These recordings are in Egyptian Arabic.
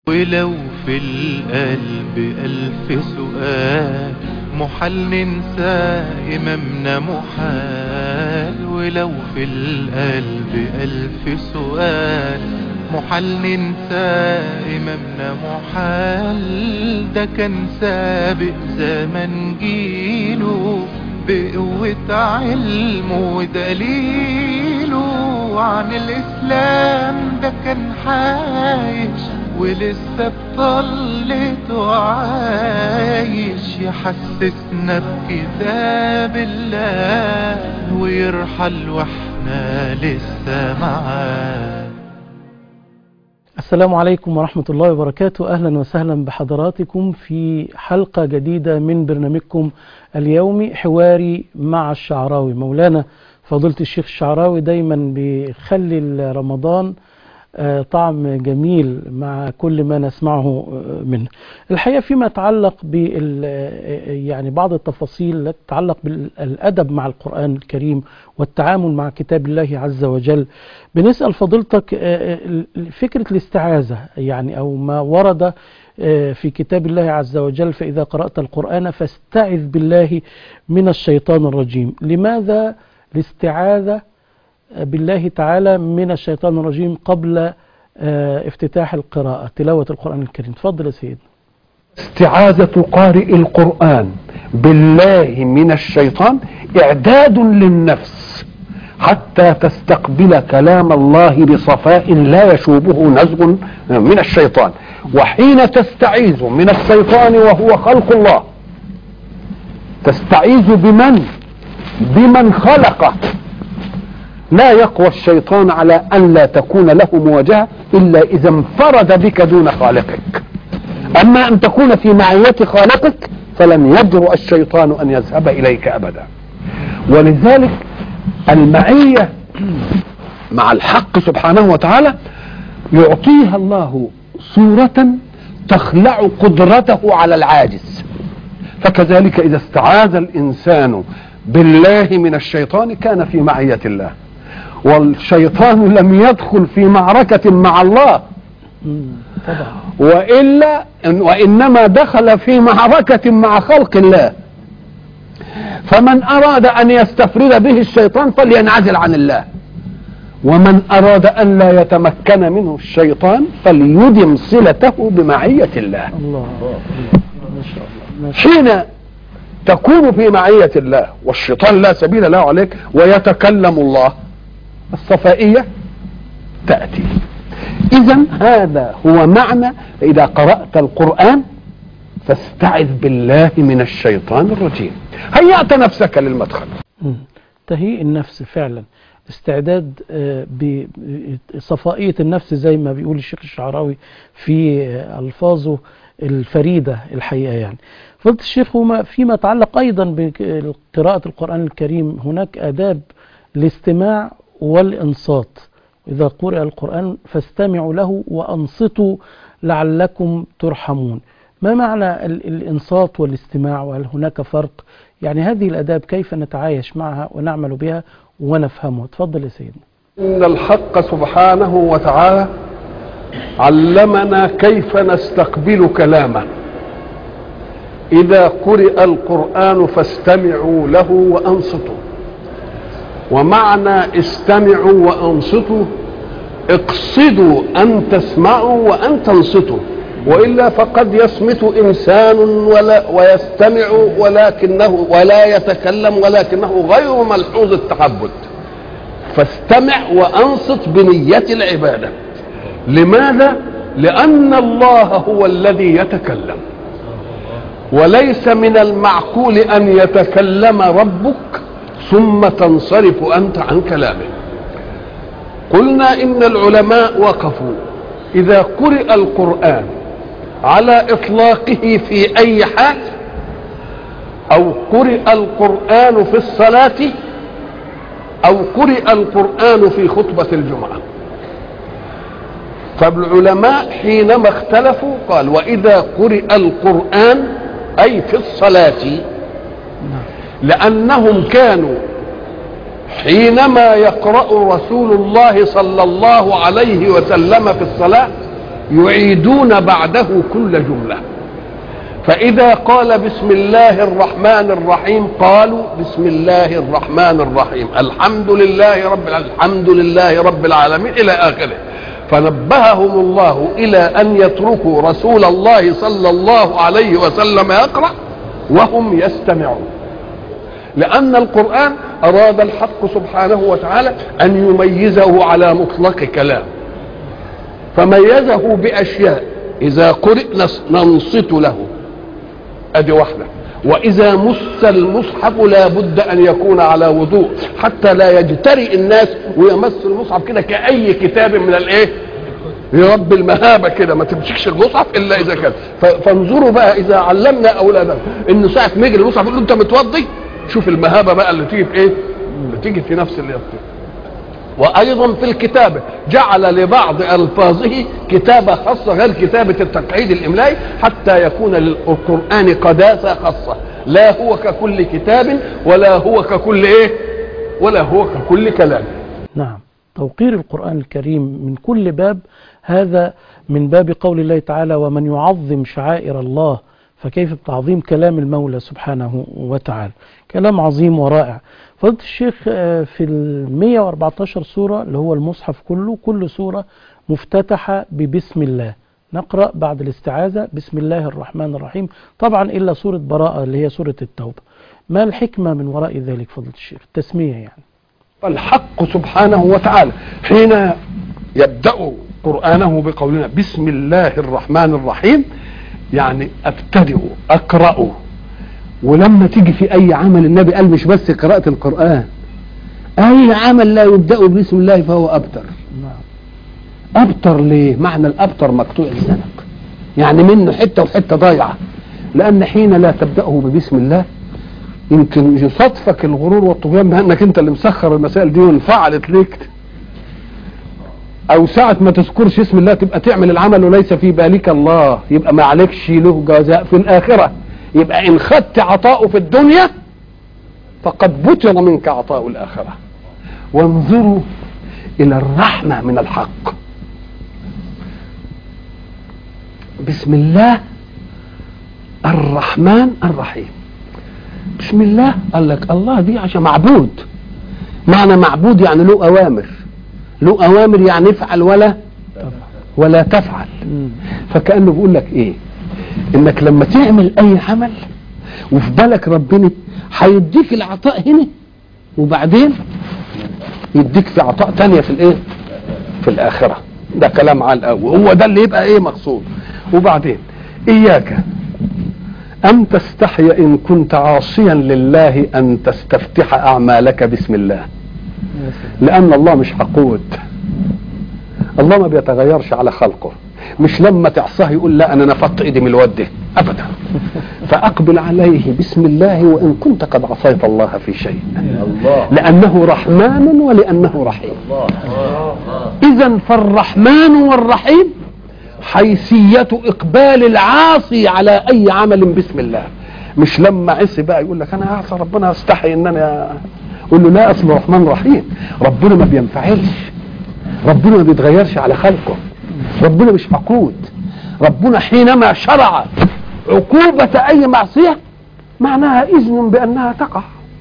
ولو في القلب ألف سؤال محال ننسى إمامنا محال ولو في القلب ألف سؤال محال ننسى إمامنا محال ده كان سابق زمن جيله بقوة علمه ودليله عن الإسلام ده كان عايش ولسه بطلته عايش يحسسنا بكتاب الله ويرحل واحنا لسه معاه السلام عليكم ورحمة الله وبركاته أهلا وسهلا بحضراتكم في حلقة جديدة من برنامجكم اليومي حواري مع الشعراوي مولانا فضيلة الشيخ الشعراوي دايما بيخلي رمضان طعم جميل مع كل ما نسمعه منه الحقيقة فيما يتعلق بال يعني بعض التفاصيل التي تتعلق بالأدب مع القرآن الكريم والتعامل مع كتاب الله عز وجل بنسأل فضيلتك فكرة الاستعاذة يعني أو ما ورد في كتاب الله عز وجل فإذا قرأت القرآن فاستعذ بالله من الشيطان الرجيم لماذا الاستعاذة بالله تعالى من الشيطان الرجيم قبل افتتاح القراءة تلاوة القرآن الكريم تفضل يا سيدنا استعاذة قارئ القرآن بالله من الشيطان إعداد للنفس حتى تستقبل كلام الله بصفاء لا يشوبه نزغ من الشيطان وحين تستعيذ من الشيطان وهو خلق الله تستعيذ بمن بمن خلقه لا يقوى الشيطان على ان لا تكون له مواجهه الا اذا انفرد بك دون خالقك اما ان تكون في معيه خالقك فلن يجرؤ الشيطان ان يذهب اليك ابدا ولذلك المعيه مع الحق سبحانه وتعالى يعطيها الله صوره تخلع قدرته على العاجز فكذلك اذا استعاذ الانسان بالله من الشيطان كان في معيه الله والشيطان لم يدخل في معركة مع الله وإلا وإنما دخل في معركة مع خلق الله فمن أراد أن يستفرد به الشيطان فلينعزل عن الله ومن أراد أن لا يتمكن منه الشيطان فليدم صلته بمعية الله الله ما شاء الله ما شاء حين تكون في معية الله والشيطان لا سبيل له عليك ويتكلم الله الصفائية تأتي إذا هذا هو معنى إذا قرأت القرآن فاستعذ بالله من الشيطان الرجيم هيأت نفسك للمدخل تهيئ النفس فعلا استعداد بصفائية النفس زي ما بيقول الشيخ الشعراوي في ألفاظه الفريدة الحقيقة يعني فضلت الشيخ هما فيما يتعلق أيضا بقراءة القرآن الكريم هناك آداب الاستماع والإنصات إذا قرأ القرآن فاستمعوا له وأنصتوا لعلكم ترحمون ما معنى الإنصات والاستماع وهل هناك فرق يعني هذه الأداب كيف نتعايش معها ونعمل بها ونفهمها تفضل يا سيدنا إن الحق سبحانه وتعالى علمنا كيف نستقبل كلامه إذا قرئ القرآن فاستمعوا له وأنصتوا ومعنى استمعوا وانصتوا اقصدوا ان تسمعوا وان تنصتوا والا فقد يصمت انسان ولا ويستمع ولكنه ولا يتكلم ولكنه غير ملحوظ التعبد فاستمع وانصت بنيه العباده لماذا لان الله هو الذي يتكلم وليس من المعقول ان يتكلم ربك ثم تنصرف انت عن كلامه قلنا ان العلماء وقفوا اذا قرئ القران على اطلاقه في اي حال او قرئ القران في الصلاه او قرئ القران في خطبه الجمعه فالعلماء حينما اختلفوا قال واذا قرئ القران اي في الصلاه لأنهم كانوا حينما يقرأ رسول الله صلى الله عليه وسلم في الصلاة يعيدون بعده كل جمله فإذا قال بسم الله الرحمن الرحيم قالوا بسم الله الرحمن الرحيم الحمد لله رب العالمين الحمد لله رب العالمين إلى آخره فنبههم الله إلى أن يتركوا رسول الله صلى الله عليه وسلم يقرأ وهم يستمعون لأن القرآن أراد الحق سبحانه وتعالى أن يميزه على مطلق كلام فميزه بأشياء إذا قرئ ننصت له ادي واحده واذا مس المصحف لا بد ان يكون على وضوء حتى لا يجترئ الناس ويمس المصحف كده كاي كتاب من الايه يربي المهابة كده ما تمسكش المصحف الا اذا كان فانظروا بقى اذا علمنا اولادنا ان ساعه ما يجي المصحف يقول له انت متوضي شوف المهابه بقى اللي تيجي في ايه اللي تيجي في نفس اللي يطير. وايضا في الكتابه جعل لبعض الفاظه كتابه خاصه غير كتابه التقعيد الاملائي حتى يكون للقران قداسه خاصه لا هو ككل كتاب ولا هو ككل ايه ولا هو ككل كلام نعم توقير القرآن الكريم من كل باب هذا من باب قول الله تعالى ومن يعظم شعائر الله فكيف بتعظيم كلام المولى سبحانه وتعالى كلام عظيم ورائع فضلت الشيخ في ال 114 سورة اللي هو المصحف كله كل سورة مفتتحة ببسم الله نقرأ بعد الاستعاذة بسم الله الرحمن الرحيم طبعا إلا سورة براءة اللي هي سورة التوبة ما الحكمة من وراء ذلك فضلت الشيخ التسمية يعني الحق سبحانه وتعالى حين يبدأ قرآنه بقولنا بسم الله الرحمن الرحيم يعني ابتدئ اقرأ ولما تيجي في اي عمل النبي قال مش بس قراءة القرآن اي عمل لا يبدأ بسم الله فهو ابتر ابتر ليه معنى الابتر مقطوع الزنق يعني منه حتة وحتة ضايعة لان حين لا تبدأه ببسم الله يمكن يصادفك الغرور والطغيان بانك انت اللي مسخر المسائل دي وانفعلت ليك او ساعة ما تذكرش اسم الله تبقى تعمل العمل وليس في بالك الله يبقى ما عليكش له جزاء في الاخرة يبقى ان خدت عطاءه في الدنيا فقد بطل منك عطاء الاخرة وانظروا الى الرحمة من الحق بسم الله الرحمن الرحيم بسم الله قال لك الله دي عشان معبود معنى معبود يعني له اوامر له اوامر يعني افعل ولا ولا تفعل فكانه بيقول لك ايه انك لما تعمل اي عمل وفي بالك ربنا هيديك العطاء هنا وبعدين يديك في عطاء تانية في الايه في الاخره ده كلام على الاول هو ده اللي يبقى ايه مقصود وبعدين اياك أن تستحي إن كنت عاصيا لله أن تستفتح أعمالك بسم الله لأن الله مش حقود الله ما بيتغيرش على خلقه مش لما تعصاه يقول لا أنا نفضت إيدي من الود ده أبدا فأقبل عليه بسم الله وإن كنت قد عصيت الله في شيء لأنه رحمن ولأنه رحيم إذا فالرحمن والرحيم حيثية إقبال العاصي على أي عمل بسم الله مش لما عصي بقى يقول لك أنا أعصى ربنا أستحي إن أنا أقول له لا أصل الرحمن رحيم ربنا ما بينفعلش ربنا ما بيتغيرش على خلقه ربنا مش عقود ربنا حينما شرع عقوبة أي معصية معناها إذن بأنها تقع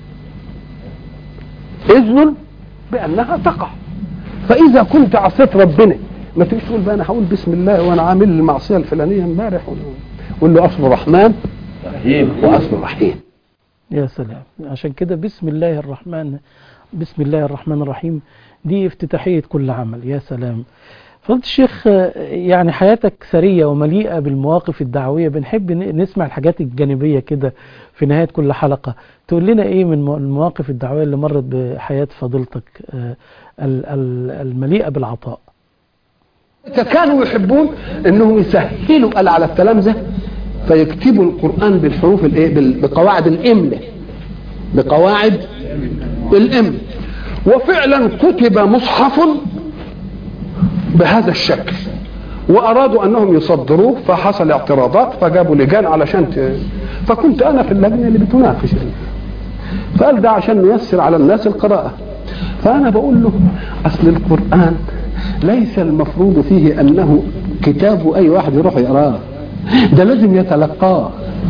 إذن بأنها تقع فإذا كنت عصيت ربنا ما تجيش تقول بقى انا هقول بسم الله وانا عامل المعصيه الفلانيه امبارح قول له اصل الرحمن رحيم واصل رحيم يا سلام عشان كده بسم الله الرحمن بسم الله الرحمن الرحيم دي افتتاحية كل عمل يا سلام فضلت الشيخ يعني حياتك ثرية ومليئة بالمواقف الدعوية بنحب نسمع الحاجات الجانبية كده في نهاية كل حلقة تقول لنا ايه من المواقف الدعوية اللي مرت بحياة فضيلتك المليئة بالعطاء كانوا يحبون انهم يسهلوا على التلامذه فيكتبوا القران بالحروف الايه بقواعد الاملاء بقواعد الاملاء وفعلا كتب مصحف بهذا الشكل وارادوا انهم يصدروه فحصل اعتراضات فجابوا لجان علشان ت... فكنت انا في اللجنه اللي بتناقش فقال ده عشان نيسر على الناس القراءه فانا بقول له اصل القران ليس المفروض فيه انه كتابه اي واحد يروح يقراه ده لازم يتلقاه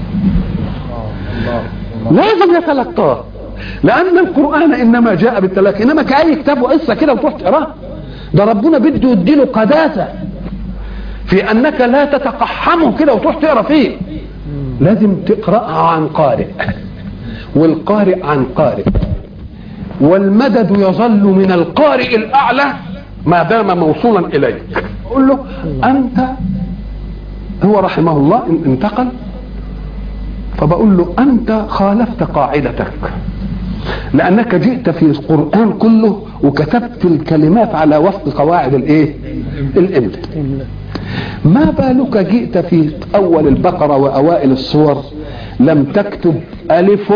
لازم يتلقاه لان القران انما جاء بالتلقي انما كاي كتاب وقصه كده وتروح تقراه ده ربنا بده يديله قداسه في انك لا تتقحمه كده وتروح تقرا فيه لازم تقراها عن قارئ والقارئ عن قارئ والمدد يظل من القارئ الاعلى ما دام موصولا اليك قل له انت هو رحمه الله انتقل فبقول له انت خالفت قاعدتك لانك جئت في القران كله وكتبت الكلمات على وفق قواعد الايه الاملاء ما بالك جئت في اول البقره واوائل الصور لم تكتب الف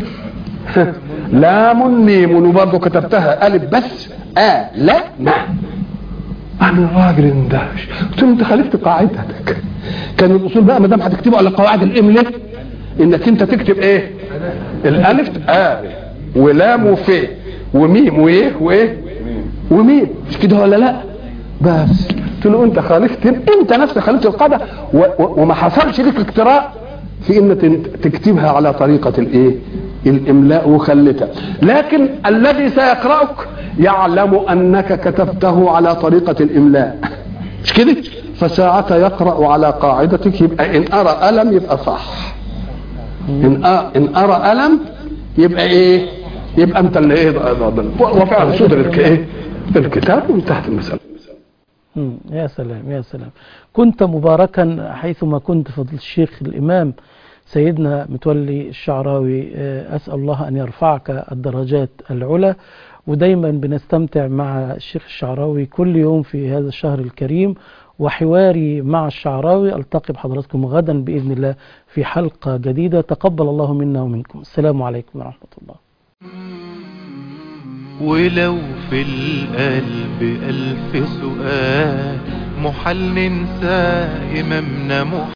لام ميم وبرضه كتبتها الف بس آ لا ما انا الراجل اندهش قلت له انت خالفت قاعدتك كان الاصول بقى ما دام هتكتبه على قواعد الاملاء انك انت تكتب ايه الالف ا ولام وف وميم وايه وايه وميم مش كده ولا لا بس قلت له انت خالفت انت نفسك خالفت القاعده و- و- وما حصلش لك اقتراء في ان تن- تكتبها على طريقه الايه الاملاء وخلتها لكن الذي سيقراك يعلم انك كتبته على طريقه الاملاء مش كده فساعة يقرأ على قاعدتك يبقى إن أرى ألم يبقى صح إن أ- إن أرى ألم يبقى إيه يبقى أنت اللي إيه وفعلا صدر الك- إيه الكتاب وانتهت المسألة مم، يا سلام يا سلام كنت مباركا حيثما كنت فضل الشيخ الإمام سيدنا متولي الشعراوي آه، أسأل الله أن يرفعك الدرجات العلى ودايما بنستمتع مع الشيخ الشعراوي كل يوم في هذا الشهر الكريم وحواري مع الشعراوي ألتقي بحضراتكم غدا بإذن الله في حلقة جديدة تقبل الله منا ومنكم السلام عليكم ورحمة الله ولو في القلب ألف سؤال محل ننسى إمامنا محمد